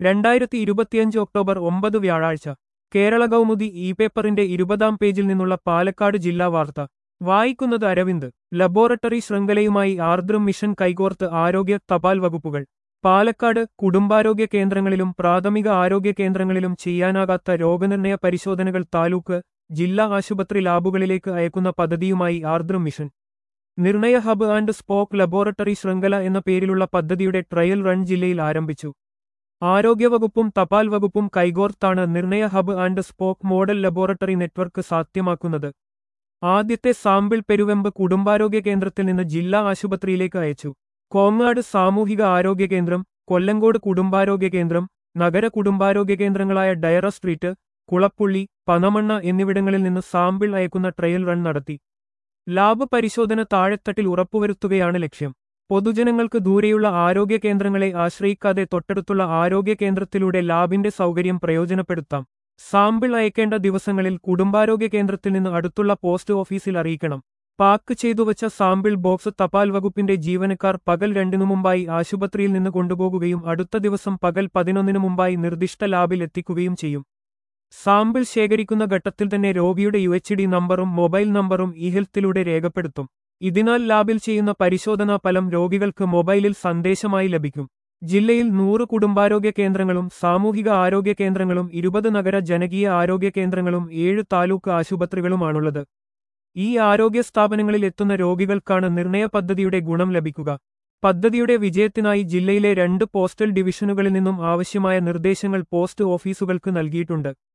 രണ്ടായിരത്തി ഇരുപത്തിയഞ്ച് ഒക്ടോബർ ഒമ്പത് വ്യാഴാഴ്ച കേരള കൗമുദി ഇ പേപ്പറിന്റെ ഇരുപതാം പേജിൽ നിന്നുള്ള പാലക്കാട് ജില്ലാ വാർത്ത വായിക്കുന്നത് അരവിന്ദ് ലബോറട്ടറി ശൃംഖലയുമായി ആർദ്രം മിഷൻ കൈകോർത്ത് ആരോഗ്യ തപാൽ വകുപ്പുകൾ പാലക്കാട് കുടുംബാരോഗ്യ കേന്ദ്രങ്ങളിലും പ്രാഥമിക ആരോഗ്യ കേന്ദ്രങ്ങളിലും ചെയ്യാനാകാത്ത രോഗനിർണയ പരിശോധനകൾ താലൂക്ക് ജില്ലാ ആശുപത്രി ലാബുകളിലേക്ക് അയക്കുന്ന പദ്ധതിയുമായി Ardram mission Nirnaya hub and spoke laboratory ശൃംഖല എന്ന പേരിലുള്ള പദ്ധതിയുടെ ട്രയൽ റൺ ജില്ലയിൽ ആരംഭിച്ചു ആരോഗ്യവകുപ്പും തപാൽ വകുപ്പും കൈകോർത്താണ് Nirnaya hub and spoke model laboratory network സാധ്യമാക്കുന്നത് ആദ്യത്തെ സാമ്പിൾ പെരുവെമ്പ് കുടുംബാരോഗ്യ കേന്ദ്രത്തിൽ നിന്ന് ജില്ലാ ആശുപത്രിയിലേക്ക് അയച്ചു കോങ്ങാട് സാമൂഹിക ആരോഗ്യ കേന്ദ്രം കൊല്ലങ്കോട് കുടുംബാരോഗ്യ കേന്ദ്രം നഗര കുടുംബാരോഗ്യ കേന്ദ്രങ്ങളായ ഡയറ സ്ട്രീറ്റ് കുളപ്പുള്ളി പനമണ്ണ എന്നിവിടങ്ങളിൽ നിന്ന് സാമ്പിൾ അയക്കുന്ന ട്രയൽ റൺ നടത്തി ലാബ് പരിശോധന താഴെത്തട്ടിൽ ഉറപ്പുവരുത്തുകയാണ് ലക്ഷ്യം പൊതുജനങ്ങൾക്ക് ദൂരെയുള്ള ആരോഗ്യ കേന്ദ്രങ്ങളെ ആശ്രയിക്കാതെ തൊട്ടടുത്തുള്ള ആരോഗ്യ കേന്ദ്രത്തിലൂടെ ലാബിന്റെ സൗകര്യം പ്രയോജനപ്പെടുത്താം സാമ്പിൾ അയക്കേണ്ട ദിവസങ്ങളിൽ കുടുംബാരോഗ്യ കേന്ദ്രത്തിൽ നിന്ന് അടുത്തുള്ള പോസ്റ്റ് ഓഫീസിൽ അറിയിക്കണം പാക്ക് ചെയ്തുവച്ച സാമ്പിൾ ബോക്സ് തപാൽ വകുപ്പിന്റെ ജീവനക്കാർ പകൽ രണ്ടിനു മുമ്പായി ആശുപത്രിയിൽ നിന്ന് കൊണ്ടുപോകുകയും അടുത്ത ദിവസം പകൽ പതിനൊന്നിനു മുമ്പായി നിർദ്ദിഷ്ട ലാബിൽ എത്തിക്കുകയും ചെയ്യും സാമ്പിൾ ശേഖരിക്കുന്ന ഘട്ടത്തിൽ തന്നെ രോഗിയുടെ യു എച്ച് ഡി നമ്പറും മൊബൈൽ നമ്പറും ഇ ഹെൽത്തിലൂടെ രേഖപ്പെടുത്തും ഇതിനാൽ ലാബിൽ ചെയ്യുന്ന പരിശോധനാ ഫലം രോഗികൾക്ക് മൊബൈലിൽ സന്ദേശമായി ലഭിക്കും ജില്ലയിൽ നൂറ് കുടുംബാരോഗ്യ കേന്ദ്രങ്ങളും സാമൂഹിക ആരോഗ്യ കേന്ദ്രങ്ങളും ഇരുപത് നഗര ജനകീയ ആരോഗ്യ കേന്ദ്രങ്ങളും ഏഴ് താലൂക്ക് ആശുപത്രികളുമാണുള്ളത് ഈ ആരോഗ്യ സ്ഥാപനങ്ങളിൽ എത്തുന്ന രോഗികൾക്കാണ് നിർണയ പദ്ധതിയുടെ ഗുണം ലഭിക്കുക പദ്ധതിയുടെ വിജയത്തിനായി ജില്ലയിലെ രണ്ട് പോസ്റ്റൽ ഡിവിഷനുകളിൽ നിന്നും ആവശ്യമായ നിർദ്ദേശങ്ങൾ പോസ്റ്റ് ഓഫീസുകൾക്ക് നൽകിയിട്ടുണ്ട്